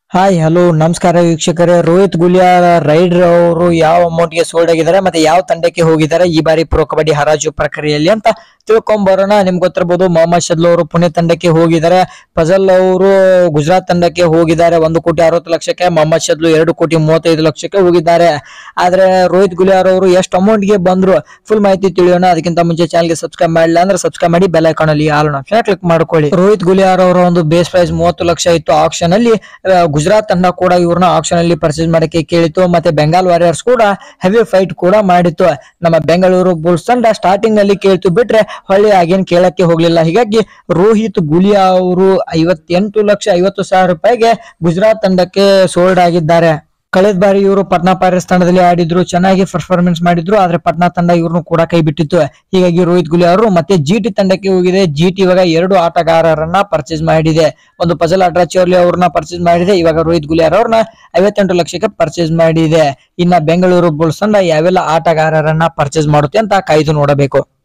hi hello ನಮಸ್ಕಾರ ವೀಕ್ಷಕರೇ Rohit ಗುಲಿಯಾರ್ rider ಅವರು ಯಾವ ಅಮೌಂಟ್ ಗೆ ಸೋಲ್ಡ್ ಆಗಿದ್ದಾರೆ ಮತ್ತೆ ಯಾವ ತಂಡಕ್ಕೆ ಹೋಗಿದ್ದಾರೆ ಈ ಬಾರಿ ಪ್ರೊ ಕಬಡ್ಡಿ ಹರಾಜು ಪ್ರಕ್ರಿಯೆಯಲ್ಲಿ ಅಂತ ತಿಳ್ಕೊಂಡ್ ಬರೋಣ ನಿಮ್ಗೆ ಗೊತ್ತಿರಬಹುದು ಮೊಹಮ್ಮದ್ ಶದ್ಲು ಅವರು ಪುಣೆ ತಂಡಕ್ಕೆ ಹೋಗಿದ್ದಾರೆ ಫಜಲ್ ಅವರು ಗುಜರಾತ್ ತಂಡಕ್ಕೆ ಹೋಗಿದ್ದಾರೆ ಒಂದು ಕೋಟಿ ಅರವತ್ತು ಲಕ್ಷಕ್ಕೆ ಮೊಹಮ್ಮದ್ ಶದ್ಲು ಎರಡು ಕೋಟಿ ಮೂವತ್ತೈದು ಲಕ್ಷಕ್ಕೆ ಹೋಗಿದ್ದಾರೆ ಆದ್ರೆ ರೋಹಿತ್ ಗುಲಿಯಾರ್ ಅವರು ಎಷ್ಟು ಅಮೌಂಟ್ ಗೆ ಬಂದ್ರು ಫುಲ್ ಮಾಹಿತಿ ತಿಳಿಯೋಣ ಅದಕ್ಕಿಂತ ಮುಂಚೆ ಚಾನಲ್ಗೆ ಸಬ್ಸ್ಕ್ರೈಬ್ ಮಾಡಿಲ್ಲ ಅಂದ್ರೆ ಸಬ್ಸ್ಕ್ರೈಬ್ ಮಾಡಿ ಬೆಲ್ ಐಕಾನ್ ಅಲ್ಲಿ ಆಲ್ ಆಪ್ಷನ್ ಕ್ಲಿಕ್ ಮಾಡ್ಕೊಳ್ಳಿ ರೋಹಿತ್ ಗುಲಿಯಾರ್ ಅವರ ಒಂದು ಬೇಸ್ ಪ್ರೈಸ್ ಮೂವತ್ತು ಲಕ್ಷ ಇತ್ತು ಆಕ್ಷನ್ ಅಲ್ಲಿ ಆ, ಗುಜರಾತ್ ತಂಡ ಕೂಡ ಇವ್ರನ್ನ ಆಕ್ಷನ್ ಅಲ್ಲಿ ಪರ್ಚೇಸ್ ಮಾಡಕ್ಕೆ ಕೇಳಿತು ಮತ್ತೆ ಬೆಂಗಾಲ್ ವಾರಿಯರ್ಸ್ ಕೂಡ ಹೆವಿ ಫೈಟ್ ಕೂಡ ಮಾಡಿತ್ತು ನಮ್ಮ ಬೆಂಗಳೂರು ಬುಲ್ಸ್ ತಂಡ ಸ್ಟಾರ್ಟಿಂಗ್ ಅಲ್ಲಿ ಕೇಳ್ತು ಬಿಟ್ರೆ ಹೊಳ್ಳಿ ಆಗೇನ್ ಕೇಳಕ್ಕೆ ಹೋಗ್ಲಿಲ್ಲ ಹೀಗಾಗಿ ರೋಹಿತ್ ಗುಲಿಯಾ ಅವರು ಐವತ್ತೆಂಟು ಲಕ್ಷ ಐವತ್ತು ಸಾವಿರ ರೂಪಾಯಿಗೆ ಗುಜರಾತ್ ತಂಡಕ್ಕೆ ಸೋಲ್ಡ್ ಆಗಿದ್ದಾರೆ ಕಳೆದ ಬಾರಿ ಇವರು ಪಟ್ನಾ ಪೈರಸ್ ತಂಡದಲ್ಲಿ ಆಡಿದ್ರು ಚೆನ್ನಾಗಿ ಪರ್ಫಾರ್ಮೆನ್ಸ್ ಮಾಡಿದ್ರು ಆದ್ರೆ ಪಟ್ನಾ ತಂಡ ಇವ್ರನ್ನು ಕೂಡ ಕೈ ಬಿಟ್ಟಿತ್ತು ಹೀಗಾಗಿ ರೋಹಿತ್ ಗುಲಿ ಅವರು ಮತ್ತೆ ಜಿಟಿ ತಂಡಕ್ಕೆ ಹೋಗಿದೆ ಜಿಟಿ ಇವಾಗ ಎರಡು ಆಟಗಾರರನ್ನ ಪರ್ಚೇಸ್ ಮಾಡಿದೆ ಒಂದು ಫಜಲ್ ಅಡ್ರಾಚೋರ್ಲಿ ಅವ್ರನ್ನ ಪರ್ಚೇಸ್ ಮಾಡಿದೆ ಇವಾಗ ರೋಹಿತ್ ಗುಲಿಯಾರ್ ಅವ್ರನ್ನ ಐವತ್ತೆಂಟು ಲಕ್ಷಕ್ಕೆ ಪರ್ಚೇಸ್ ಮಾಡಿದೆ ಇನ್ನ ಬೆಂಗಳೂರು ಬುಲ್ಸ್ ತಂಡ ಯಾವೆಲ್ಲ ಆಟಗಾರರನ್ನ ಪರ್ಚೇಸ್ ಮಾಡುತ್ತೆ ಅಂತ ಕಾಯ್ದು ನೋಡಬೇಕು